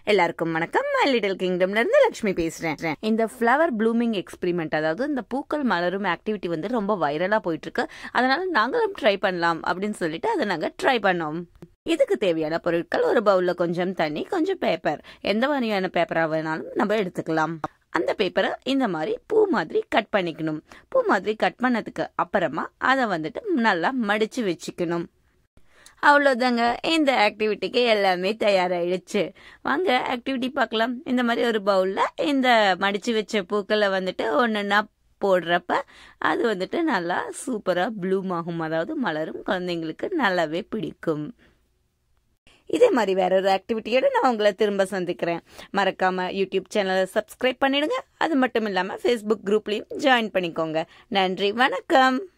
எல்லாருக்கும் வணக்கம் my little கிங்டம்ல இருந்து லக்ஷ்மி பேசுறேன் இந்த ஃப்ளவர் ப்ளூமிங் எக்ஸ்பெரிமெண்ட் அதாவது இந்த பூக்கள் மலரும் ஆக்டிவிட்டி வந்து ரொம்ப வைரலா போயிட்டு இருக்கு அதனால நாங்களும் ட்ரை பண்ணலாம் அப்படின்னு சொல்லிட்டு அதை நாங்க ட்ரை பண்ணோம் இதுக்கு தேவையான பொருட்கள் ஒரு பவுல்ல கொஞ்சம் தண்ணி கொஞ்சம் பேப்பர் எந்த மாதிரியான பேப்பரா வேணாலும் நம்ம எடுத்துக்கலாம் அந்த பேப்பரை இந்த மாதிரி பூ மாதிரி கட் பண்ணிக்கணும் பூ மாதிரி கட் பண்ணதுக்கு அப்புறமா அதை வந்துட்டு நல்லா மடிச்சு வச்சுக்கணும் அவ்வளோதாங்க இந்த ஆக்டிவிட்டிக்கு எல்லாமே தயாராகிடுச்சு வாங்க ஆக்டிவிட்டி பார்க்கலாம் இந்த மாதிரி ஒரு பவுலில் இந்த மடித்து வச்ச பூக்களை வந்துட்டு ஒன்றுன்னா போடுறப்ப அது வந்துட்டு நல்லா சூப்பராக ப்ளூம் ஆகும் அதாவது மலரும் குழந்தைங்களுக்கு நல்லாவே பிடிக்கும் இதே மாதிரி வேற ஒரு ஆக்டிவிட்டியோட நான் உங்களை திரும்ப சந்திக்கிறேன் மறக்காம யூடியூப் சேனலை சப்ஸ்கிரைப் பண்ணிடுங்க அது மட்டும் இல்லாமல் ஃபேஸ்புக் குரூப்லேயும் ஜாயின் பண்ணிக்கோங்க நன்றி வணக்கம்